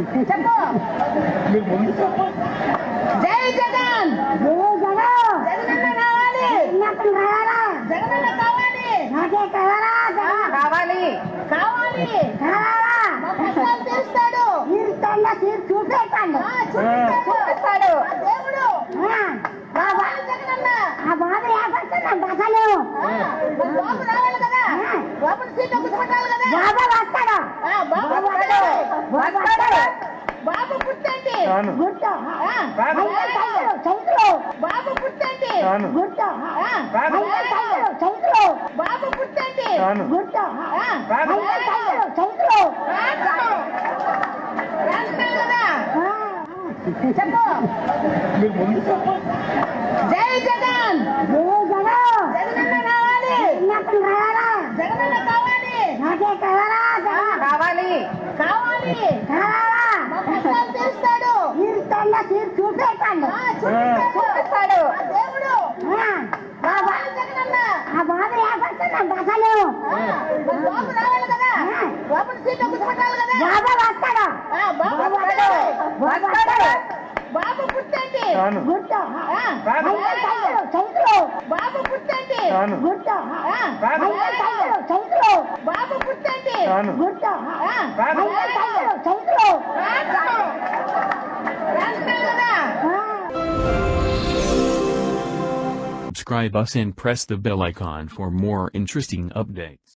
చెప్పు మీరు ముందు చెప్పు జై జగన్ జై జగన్ జగనన్న కావాలి చిన్నప్పుడు కావాలా జగనన్న కావాలి నాకే కావాలా జగన్ కావాలి కావాలి కావాలా మా కష్టాలు తీరుస్తాడు తీరుస్తాడా తీరు చూపెట్టాడు ఆ, చూపిస్తాడు. చూపిస్తాడు ఆ దేవుడు కావాలి జగనన్న ఆ బాబు ఏపడుతున్నాడు అసలు ఆ, మరి బాబు రావాలి కదా బాబుని సీట్లో కూర్చోబెట్టాలి కదా బాబా వస్తాడు ఆ, బాబు బాబు వస్తాడు వస్తాడు. వస్తాడు బాబు పుట్టండి అవును గుర్తు ఆ, అయితే సైకిలు సైకిలు బాబు పుట్టండి అవును గుర్తు ఆ, అయితే సైకిలు సైకిలు బాబు పుట్టండి అవును గుర్తు ఆ, అయితే సైకిలు సైకిలు రాస్తాడు. రాస్తాడు కదా చెప్పు మీరు ముందు చెప్పు జై జగన్ జై జగన్ జగనన్న కావాలి చిన్నప్పుడు కావాలా జగనన్న కావాలి నాకే కావాలా జగన్ కావాలి కావాలి కావాలా మా కష్టాలు తీరుస్తాడు తీరుస్తాడా తీరు చూపెట్టాడు ఆ, చూపిస్తాడు. చూపిస్తాడు ఆ దేవుడు కావాలి జగనన్న ఆ బాబు ఏపడుతున్నాడు అసలు ఆ, మరి బాబు రావాలి కదా బాబుని సీట్లో కూర్చోబెట్టాలి కదా బాబా వస్తాడు ఆ, బాబు వస్తాడు వస్తాడు బాబు పుట్టండి అవును గుర్తు ఆ, అయితే సైకిలు సైకిలు బాబు పుట్టండి అవును గుర్తు ఆ, అయితే సైకిలు సైకిలు బాబు పుట్టండి అవును గుర్తు ఆ, అయితే సైకిలు సైకిలు రాస్తాడు. రాస్తాడు కదా Subscribe us and press the bell icon for more interesting updates.